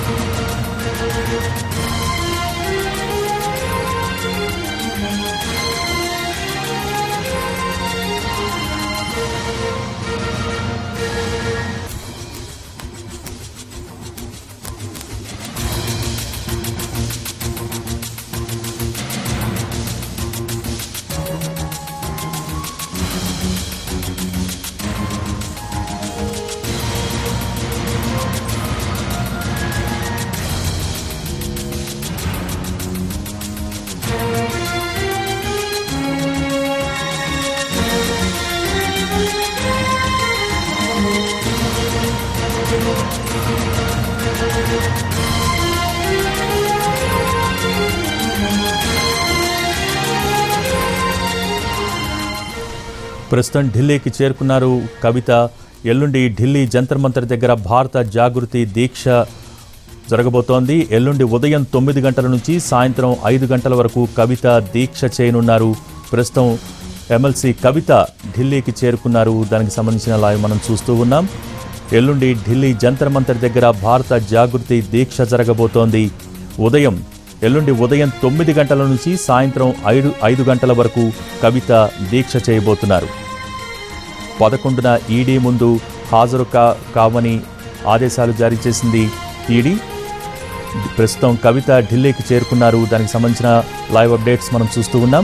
ప్రస్తుతం ఢిల్లీకి చేరుకున్నారు కవిత ఎల్లుండి ఢిల్లీ జంతర్ మంతర్ దగ్గర భారత జాగృతి దీక్ష జరగబోతోంది ఎల్లుండి ఉదయం తొమ్మిది గంటల నుంచి సాయంత్రం ఐదు గంటల వరకు కవిత దీక్ష చేయనున్నారు ప్రస్తుతం ఎమ్మెల్సీ కవిత ఢిల్లీకి చేరుకున్నారు దానికి సంబంధించిన లైవ్ మనం చూస్తూ ఉన్నాం ఎల్లుండి ఢిల్లీ జంతర్ మంతర్ దగ్గర భారత జాగృతి దీక్ష జరగబోతోంది ఉదయం ఎల్లుండి ఉదయం తొమ్మిది గంటల నుంచి సాయంత్రం ఐదు ఐదు గంటల వరకు కవిత దీక్ష చేయబోతున్నారు పదకొండున ఈడీ ముందు హాజరు కా కావని ఆదేశాలు జారీ చేసింది ఈడీ ప్రస్తుతం కవిత ఢిల్లీకి చేరుకున్నారు దానికి సంబంధించిన లైవ్ అప్డేట్స్ మనం చూస్తూ ఉన్నాం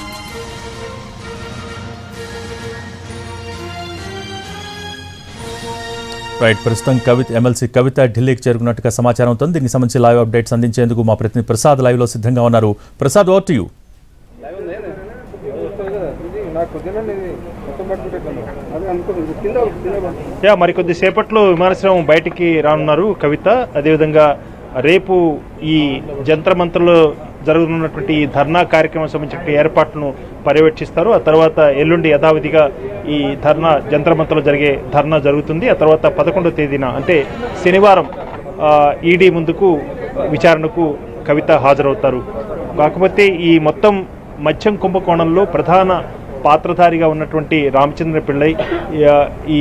రైట్ ప్రస్తుతం కవిత ఎమ్మెల్సీ కవిత ఢిల్లీకి చేరుకున్నట్టుగా సమాచారం అవుతుంది దీనికి సంబంధించి లైవ్ అప్డేట్స్ అందించేందుకు మా ప్రతినిధి ప్రసాద్ లైవ్ లో సిద్ధంగా ఉన్నారు ప్రసాద్ ఓవర్ టు యూ నాకు కొద్దిగా మొత్తం పట్టుకుంటే అదే అనుకోలేదు కింద కింద పట్టు. యా మరికొద్ది సేపట్లో విమానాశ్రయం బయటికి రానున్నారు కవిత అదేవిధంగా రేపు ఈ జంతర్ మంత్రలో జరుగుతున్నటువంటి ఈ ధర్నా కార్యక్రమం సంబంధించిన ఏర్పాట్లను పర్యవేక్షిస్తారు ఆ తర్వాత ఎల్లుండి యథావిధిగా ఈ ధర్నా జంతర్ మంత్రలో జరిగే ధర్నా జరుగుతుంది ఆ తర్వాత పదకొండవ తేదీన అంటే శనివారం ఈడీ ముందుకు విచారణకు కవిత హాజరవుతారు కాకపోతే ఈ మొత్తం మత్స్యం కుంభకోణంలో ప్రధాన పాత్రధారిగా ఉన్నటువంటి రామచంద్ర పిళ్ళై ఆ, ఈ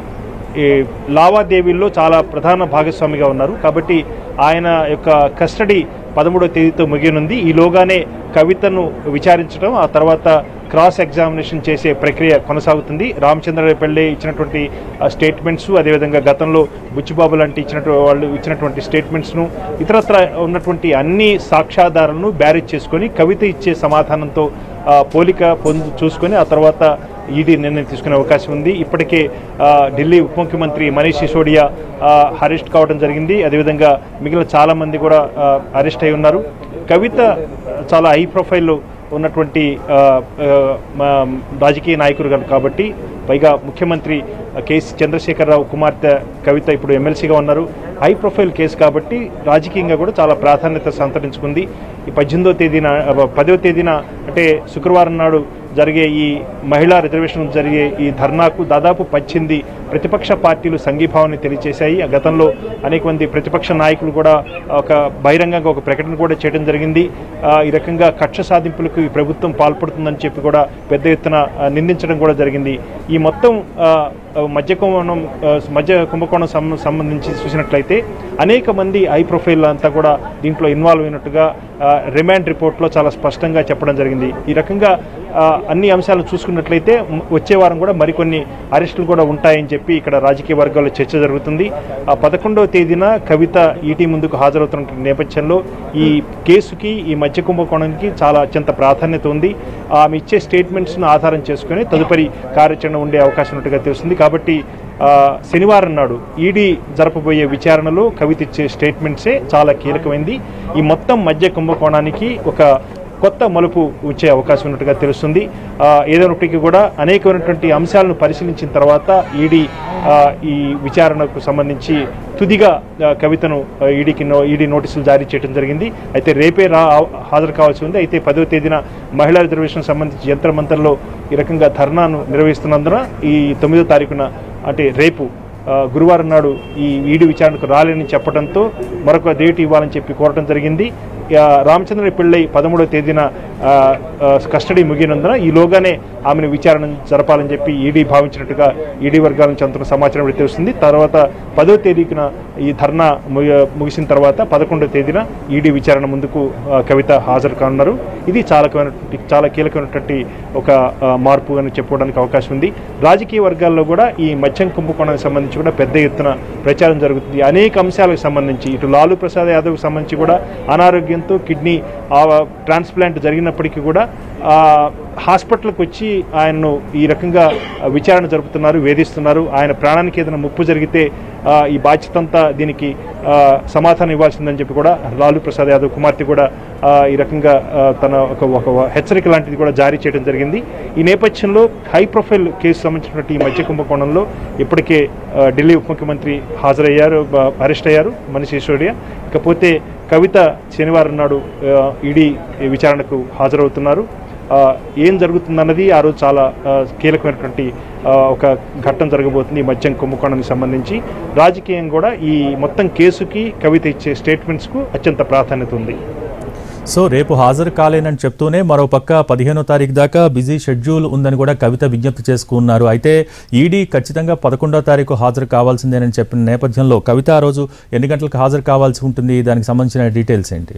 ఈ లావాదేవీల్లో చాలా ప్రధాన భాగస్వామిగా ఉన్నారు కాబట్టి ఆయన యొక్క కస్టడీ పదమూడవ తేదీతో ముగియనుంది ఈలోగానే కవితను విచారించడం ఆ తర్వాత క్రాస్ ఎగ్జామినేషన్ చేసే ప్రక్రియ కొనసాగుతుంది రామచంద్ర పెళ్ళే ఇచ్చినటువంటి ఆ, స్టేట్మెంట్స్ అదేవిధంగా గతంలో బుచ్చిబాబు లాంటి ఇచ్చినట్టు వాళ్ళు ఇచ్చినటువంటి స్టేట్మెంట్స్ను ఇతరత్ర ఉన్నటువంటి అన్ని సాక్ష్యాధారాలను బ్యారేజ్ చేసుకొని కవిత ఇచ్చే సమాధానంతో ఆ, పోలిక పొందు చూసుకొని ఆ తర్వాత ఈడీ నిర్ణయం తీసుకునే అవకాశం ఉంది ఇప్పటికే ఆ, ఢిల్లీ ఉప ముఖ్యమంత్రి మనీష్ సిసోడియా ఆ, అరెస్ట్ కావడం జరిగింది అదేవిధంగా మిగిలిన చాలా మంది కూడా ఆ, అరెస్ట్ అయి ఉన్నారు కవిత చాలా హై ప్రొఫైల్లో ఉన్నటువంటి ఆ, ఆ, మా రాజకీయ నాయకుడు గా- కాబట్టి పైగా ముఖ్యమంత్రి కేసీ చంద్రశేఖరరావు కుమార్తె కవిత ఇప్పుడు ఎమ్మెల్సీగా ఉన్నారు హై ప్రొఫైల్ కేసు కాబట్టి రాజకీయంగా కూడా చాలా ప్రాధాన్యత సంతరించుకుంది ఈ పద్దెనిమిదో తేదీన ఆ, పదవ తేదీన అంటే శుక్రవారం నాడు జరిగే ఈ మహిళా రిజర్వేషన్ జరిగే ఈ ధర్నాకు దాదాపు పద్దెనిమిది ప్రతిపక్ష పార్టీలు సంఘీభావాన్ని తెలియజేశాయి ఆ గతంలో అనేక మంది ప్రతిపక్ష నాయకులు కూడా ఒక బహిరంగంగా ఒక ప్రకటన కూడా చేయడం జరిగింది ఆ, ఈ రకంగా కక్ష సాధింపులకు ఈ ప్రభుత్వం పాల్పడుతుందని చెప్పి కూడా పెద్ద ఎత్తున ఆ, నిందించడం కూడా జరిగింది ఈ మొత్తం ఆ, ఆ, మధ్య కుంభకోణం ఆ, మధ్య కుంభకోణం సం- సంబంధించి చూసినట్లయితే అనేక మంది హై ప్రొఫైల్ అంతా కూడా దీంట్లో ఇన్వాల్వ్ అయినట్టుగా ఆ, రిమాండ్ రిపోర్ట్లో చాలా స్పష్టంగా చెప్పడం జరిగింది ఈ రకంగా ఆ, అన్ని అంశాలను చూసుకున్నట్లయితే మ్- వచ్చే వారం కూడా మరికొన్ని అరెస్టులు కూడా ఉంటాయని చెప్పి ఇక్కడ రాజకీయ వర్గాల్లో చర్చ జరుగుతుంది ఆ పదకొండవ తేదీన కవిత ఈటీ ముందుకు హాజరవుతున్న నేపథ్యంలో ఈ కేసుకి ఈ మధ్య కుంభకోణంకి చాలా అత్యంత ప్రాధాన్యత ఉంది ఆమె ఇచ్చే స్టేట్మెంట్స్ను ఆధారం చేసుకుని తదుపరి కార్యాచరణ ఉండే అవకాశం ఉన్నట్టుగా తెలుస్తుంది కాబట్టి ఆ, శనివారం నాడు ఈడీ జరపబోయే విచారణలో కవిత ఇచ్చే స్టేట్మెంట్సే చాలా కీలకమైంది ఈ మొత్తం మధ్య కుంభకోణానికి ఒక కొత్త మలుపు వచ్చే అవకాశం ఉన్నట్టుగా తెలుస్తుంది ఆ, ఏదైనప్పటికీ కూడా అనేకమైనటువంటి అంశాలను పరిశీలించిన తర్వాత ఈడీ ఆ, ఈ విచారణకు సంబంధించి తుదిగా ఆ, కవితను ఆ, ఈడీకి నో ఈడీ నోటీసులు జారీ చేయడం జరిగింది అయితే రేపే రా హాజరు కావాల్సి ఉంది అయితే పదవ తేదీన మహిళా రిజర్వేషన్ సంబంధించి యంత్రమంత్రంలో ఈ రకంగా ధర్నాను నిర్వహిస్తున్నందున ఈ తొమ్మిదో తారీఖున అంటే రేపు ఆ, గురువారం నాడు ఈ ఈడీ విచారణకు రాలేని చెప్పడంతో మరొక డేట్ ఇవ్వాలని చెప్పి కోరడం జరిగింది ఆ, రామచంద్ర పిళ్ళై పదమూడవ తేదీన ఆ, ఆ, కస్టడీ ముగినందున ఈలోగానే ఆమెను విచారణ జరపాలని చెప్పి ఈడీ భావించినట్టుగా ఈడీ వర్గాల నుంచి అందుతున్న సమాచారం ఇప్పుడు తెలుస్తుంది తర్వాత పదో తేదీన ఈ ధర్నా ముగి- ముగిసిన తర్వాత పదకొండో తేదీన ఈడీ విచారణ ముందుకు ఆ, కవిత హాజరు కానున్నారు ఇది చాలా కీలకమైనటువంటి చాలా కీలకమైనటువంటి ఒక ఆ, మార్పు అని చెప్పుకోవడానికి అవకాశం ఉంది రాజకీయ వర్గాల్లో కూడా ఈ మద్యం కుంభకోణానికి సంబంధించి కూడా పెద్ద ఎత్తున ప్రచారం జరుగుతుంది అనేక అంశాలకు సంబంధించి ఇటు లాలూ ప్రసాద్ యాదవ్కి సంబంధించి కూడా అనారోగ్యంతో కిడ్నీ ట్రాన్స్ప్లాంట్ జరిగినప్పటికీ కూడా ఆ, హాస్పిటల్కి వచ్చి ఆయన్ను ఈ రకంగా విచారణ జరుపుతున్నారు వేధిస్తున్నారు ఆయన ప్రాణానికి ఏదైనా ముప్పు జరిగితే ఆ, ఈ బాధ్యత అంతా దీనికి ఆ, సమాధానం ఇవ్వాల్సిందని చెప్పి కూడా లాలూ ప్రసాద్ యాదవ్ కుమార్తె కూడా ఆ, ఈ రకంగా ఆ, తన ఒక ఒక హెచ్చరిక లాంటిది కూడా జారీ చేయడం జరిగింది ఈ నేపథ్యంలో హై ప్రొఫైల్ కేసు సంబంధించినటువంటి ఈ మధ్య కుంభకోణంలో ఇప్పటికే ఆ, ఢిల్లీ ఉప ముఖ్యమంత్రి హాజరయ్యారు బ- అరెస్ట్ అయ్యారు మనీష్ సిసోడియా ఇకపోతే కవిత శనివారం నాడు ఆ, ఈడీ విచారణకు హాజరవుతున్నారు ఆ, ఏం జరుగుతుందన్నది ఆ రోజు చాలా ఆ, కీలకమైనటువంటి ఆ, ఒక ఘట్టం జరగబోతుంది ఈ మద్యం కుంభకోణానికి సంబంధించి రాజకీయం కూడా ఈ మొత్తం కేసుకి కవిత ఇచ్చే స్టేట్మెంట్స్కు అత్యంత ప్రాధాన్యత ఉంది సో రేపు హాజరు కాలేనని చెప్తూనే మరో పక్క పదిహేనో తారీఖు దాకా బిజీ షెడ్యూల్ ఉందని కూడా కవిత విజ్ఞప్తి చేసుకున్నారు అయితే ఈడీ ఖచ్చితంగా పదకొండో తారీఖు హాజరు కావాల్సిందేనని చెప్పిన నేపథ్యంలో కవిత ఆ రోజు ఎన్ని గంటలకు హాజరు కావాల్సి ఉంటుంది దానికి సంబంధించిన డీటెయిల్స్ ఏంటి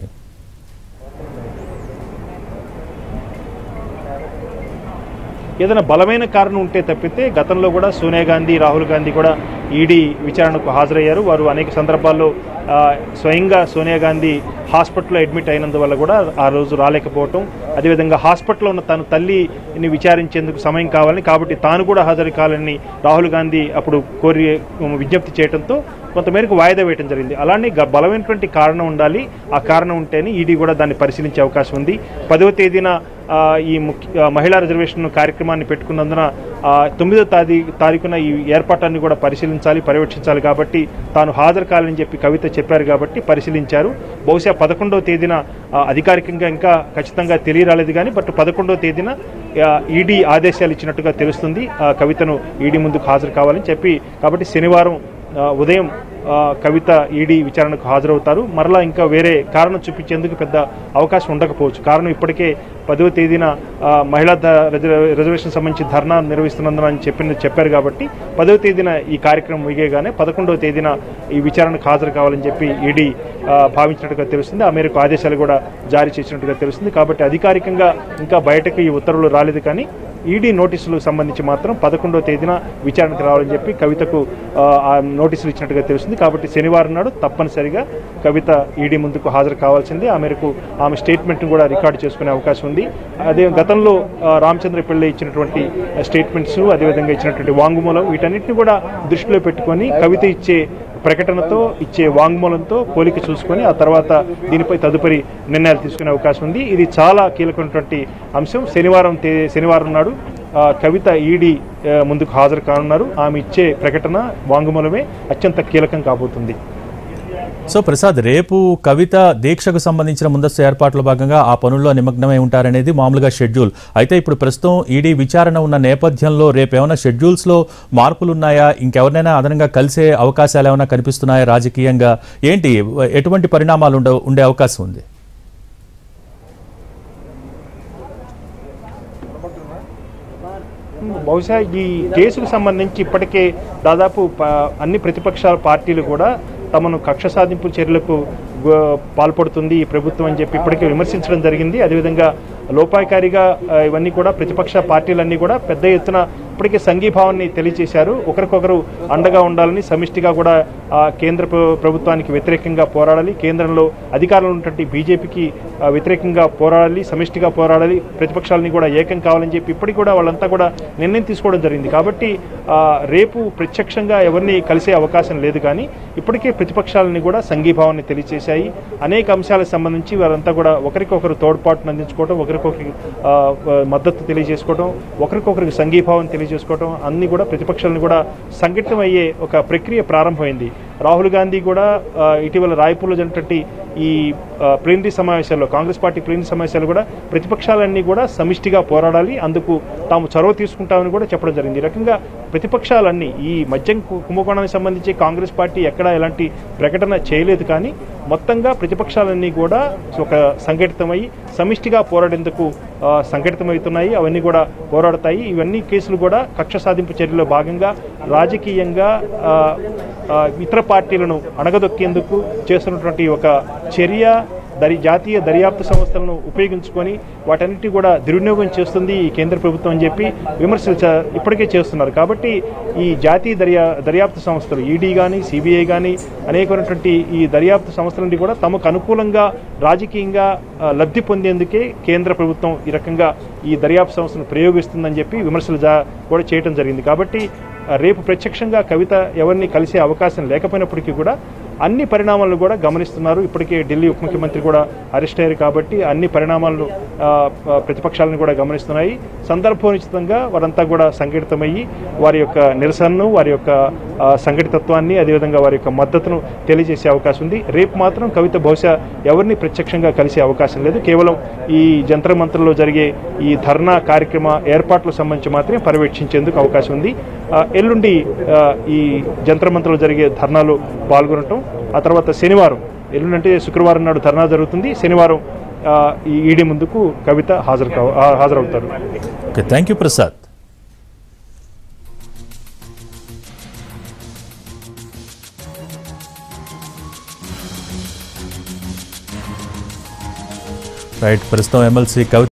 ఏదైనా బలమైన కారణం ఉంటే తప్పితే గతంలో కూడా సోనియా గాంధీ రాహుల్ గాంధీ కూడా ఈడీ విచారణకు హాజరయ్యారు వారు అనేక సందర్భాల్లో ఆ, స్వయంగా సోనియా గాంధీ హాస్పిటల్లో అడ్మిట్ అయినందువల్ల కూడా ఆ రోజు రాలేకపోవటం అదేవిధంగా హాస్పిటల్లో ఉన్న తన తల్లిని విచారించేందుకు సమయం కావాలని కాబట్టి తాను కూడా హాజరు కావాలని రాహుల్ గాంధీ అప్పుడు కోరి విజ్ఞప్తి చేయడంతో కొంతమేరకు వాయిదా వేయడం జరిగింది అలానే గ- బలమైనటువంటి కారణం ఉండాలి ఆ కారణం ఉంటేనే ఈడీ కూడా దాన్ని పరిశీలించే అవకాశం ఉంది పదవ తేదీన ఆ, ఈ ముఖ్య ఆ, మహిళా రిజర్వేషన్ కార్యక్రమాన్ని పెట్టుకున్నందున ఆ, తొమ్మిదో తారీ తారీఖున ఈ ఏర్పాటాన్ని కూడా పరిశీలించాలి పర్యవేక్షించాలి కాబట్టి తాను హాజరు కావాలని చెప్పి కవిత చెప్పారు కాబట్టి పరిశీలించారు బహుశా పదకొండవ తేదీన ఆ, అధికారికంగా ఇంకా ఖచ్చితంగా తెలియరాలేదు కానీ బట్ పదకొండవ తేదీన ఆ, ఈడీ ఆదేశాలు ఇచ్చినట్టుగా తెలుస్తుంది ఆ, కవితను ఈడీ ముందుకు హాజరు కావాలని చెప్పి కాబట్టి శనివారం ఆ, ఉదయం ఆ, కవిత ఈడీ విచారణకు హాజరవుతారు మరలా ఇంకా వేరే కారణం చూపించేందుకు పెద్ద అవకాశం ఉండకపోవచ్చు కారణం ఇప్పటికే పదవ తేదీన ఆ, మహిళా ద- రిజర్వ్- రిజర్వేషన్ సంబంధించి ధర్నా నిర్వహిస్తున్నందున అని చెప్పిన చెప్పారు కాబట్టి పదవ తేదీన ఈ కార్యక్రమం ముగియగానే పదకొండవ తేదీన ఈ విచారణకు హాజరు కావాలని చెప్పి ఈడీ ఆ, భావించినట్టుగా తెలుస్తుంది ఆ మేరకు ఆదేశాలు కూడా జారీ చేసినట్టుగా తెలుస్తుంది కాబట్టి అధికారికంగా ఇంకా బయటకు ఈ ఉత్తర్వులు రాలేదు కానీ ఈడీ నోటీసులకు సంబంధించి మాత్రం పదకొండవ తేదీన విచారణకు రావాలని చెప్పి కవితకు ఆ, ఆ నోటీసులు ఇచ్చినట్టుగా తెలుస్తుంది కాబట్టి శనివారం నాడు తప్పనిసరిగా కవిత ఈడీ ముందుకు హాజరు కావాల్సిందే ఆ మేరకు ఆమె స్టేట్మెంట్ను కూడా రికార్డు చేసుకునే అవకాశం ఉంది అదే గతంలో ఆ, రామచంద్ర పిళ్ళై ఇచ్చినటువంటి స్టేట్మెంట్స్ అదేవిధంగా ఇచ్చినటువంటి వాంగ్మూలం వీటన్నిటిని కూడా దృష్టిలో పెట్టుకొని కవిత ఇచ్చే ప్రకటనతో ఇచ్చే వాంగ్మూలంతో పోలిక చూసుకొని ఆ తర్వాత దీనిపై తదుపరి నిర్ణయాలు తీసుకునే అవకాశం ఉంది ఇది చాలా కీలకమైనటువంటి అంశం శనివారం తే- శనివారం నాడు ఆ, కవిత ఈడీ ఆ, ముందుకు హాజరు కానున్నారు ఆమె ఇచ్చే ప్రకటన వాంగ్మూలమే అత్యంత కీలకం కాబోతుంది సో ప్రసాద్ రేపు కవిత దీక్షకు సంబంధించిన ముందస్తు ఏర్పాట్ల భాగంగా ఆ పనుల్లో నిమగ్నమై ఉంటారనేది మామూలుగా షెడ్యూల్ అయితే ఇప్పుడు ప్రస్తుతం ఈడీ విచారణ ఉన్న నేపథ్యంలో రేపు ఏమైనా షెడ్యూల్స్లో మార్పులు ఉన్నాయా ఇంకెవరినైనా అదనంగా కలిసే అవకాశాలు ఏమైనా కనిపిస్తున్నాయా రాజకీయంగా ఏంటి ఎటువంటి పరిణామాలు ఉండే ఉండే అవకాశం ఉంది బహుశా ఈ కేసుకు సంబంధించి ఇప్పటికే దాదాపు ప- అన్ని ప్రతిపక్షాల పార్టీలు కూడా తమను కక్ష సాధింపు చర్యలకు గు- పాల్పడుతుంది ఈ ప్రభుత్వం అని చెప్పి ఇప్పటికే విమర్శించడం జరిగింది అదేవిధంగా లోపాయకారిగా ఆ, ఇవన్నీ కూడా ప్రతిపక్ష పార్టీలన్నీ కూడా పెద్ద ఎత్తున ఇప్పటికే సంఘీభావాన్ని తెలియజేశారు ఒకరికొకరు అండగా ఉండాలని సమిష్టిగా కూడా ఆ, కేంద్ర ప్ర- ప్రభుత్వానికి వ్యతిరేకంగా పోరాడాలి కేంద్రంలో అధికారంలో ఉన్నటువంటి బీజేపీకి ఆ, వ్యతిరేకంగా పోరాడాలి సమిష్టిగా పోరాడాలి ప్రతిపక్షాలని కూడా ఏకం కావాలని చెప్పి ఇప్పటికి కూడా వాళ్ళంతా కూడా నిర్ణయం తీసుకోవడం జరిగింది కాబట్టి ఆ, రేపు ప్రత్యక్షంగా ఎవరిని కలిసే అవకాశం లేదు కానీ ఇప్పటికే ప్రతిపక్షాలని కూడా సంఘీభావాన్ని తెలియజేశాయి అనేక అంశాలకు సంబంధించి వారంతా కూడా ఒకరికొకరు తోడ్పాటును అందించుకోవడం ఒకరికొకరికి ఆ, ఆ, మద్దతు తెలియజేసుకోవడం ఒకరికొకరికి సంఘీభావం తెలియజేసుకోవడం అన్ని కూడా ప్రతిపక్షాలను కూడా సంఘటితం అయ్యే ఒక ప్రక్రియ ప్రారంభమైంది రాహుల్ గాంధీ కూడా ఆ, ఇటీవల రాయ్పూర్లో జరిగినటువంటి ఈ ఆ, ప్లీనరీ సమావేశాల్లో కాంగ్రెస్ పార్టీ ప్లీనరీ సమావేశాలు కూడా ప్రతిపక్షాలన్నీ కూడా సమిష్టిగా పోరాడాలి అందుకు తాము చొరవ తీసుకుంటామని కూడా చెప్పడం జరిగింది ఈ రకంగా ప్రతిపక్షాలన్నీ ఈ మద్యం కు- కుంభకోణానికి సంబంధించి కాంగ్రెస్ పార్టీ ఎక్కడా ఎలాంటి ప్రకటన చేయలేదు కానీ మొత్తంగా ప్రతిపక్షాలన్నీ కూడా ఒక సంఘటితమై సమిష్టిగా పోరాడేందుకు ఆ, సంఘటితమవుతున్నాయి అవన్నీ కూడా పోరాడతాయి ఇవన్నీ కేసులు కూడా కక్ష సాధింపు చర్యలో భాగంగా రాజకీయంగా ఆ, ఆ, ఇతర పార్టీలను అణగదొక్కేందుకు చేస్తున్నటువంటి ఒక చర్య దరి జాతీయ దర్యాప్తు సంస్థలను ఉపయోగించుకొని వాటన్నిటి కూడా దుర్వినియోగం చేస్తుంది ఈ కేంద్ర ప్రభుత్వం అని చెప్పి విమర్శలు చ- ఇప్పటికే చేస్తున్నారు కాబట్టి ఈ జాతీయ దర్యా దర్యాప్తు సంస్థలు ఈడీ కానీ సిబిఐ కానీ అనేకమైనటువంటి ఈ దర్యాప్తు సంస్థలన్నీ కూడా తమకు అనుకూలంగా రాజకీయంగా ఆ, లబ్ధి పొందేందుకే కేంద్ర ప్రభుత్వం ఈ రకంగా ఈ దర్యాప్తు సంస్థను ప్రయోగిస్తుందని చెప్పి విమర్శలు జా కూడా చేయడం జరిగింది కాబట్టి ఆ, రేపు ప్రత్యక్షంగా కవిత ఎవరిని కలిసే అవకాశం లేకపోయినప్పటికీ కూడా అన్ని పరిణామాలను కూడా గమనిస్తున్నారు ఇప్పటికే ఢిల్లీ ఉప ముఖ్యమంత్రి కూడా అరెస్ట్ అయ్యారు కాబట్టి అన్ని పరిణామాలను ఆ, ఆ, ప్రతిపక్షాలను కూడా గమనిస్తున్నాయి సందర్భోచితంగా వారంతా కూడా సంఘటితమయ్యి వారి యొక్క నిరసనను వారి యొక్క ఆ, సంఘటితత్వాన్ని అదేవిధంగా వారి యొక్క మద్దతును తెలియజేసే అవకాశం ఉంది రేపు మాత్రం కవిత బహుశా ఎవరిని ప్రత్యక్షంగా కలిసే అవకాశం లేదు కేవలం ఈ జంతర్ మంత్రంలో జరిగే ఈ ధర్నా కార్యక్రమ ఏర్పాట్లకు సంబంధించి మాత్రమే పర్యవేక్షించేందుకు అవకాశం ఉంది ఆ, ఎల్లుండి ఆ, ఈ జంతర్ మంత్రంలో జరిగే ధర్నాలో పాల్గొనటం ఆ తర్వాత శనివారం ఎల్లుండి అంటే శుక్రవారం నాడు ధర్నా జరుగుతుంది శనివారం ఆ, ఈ ఈడీ ముందుకు కవిత హాజరు కావ ఆ, హాజరవుతారు okay thank you Prasad right ప్రస్తుతం ఎమ్మెల్సీ కవిత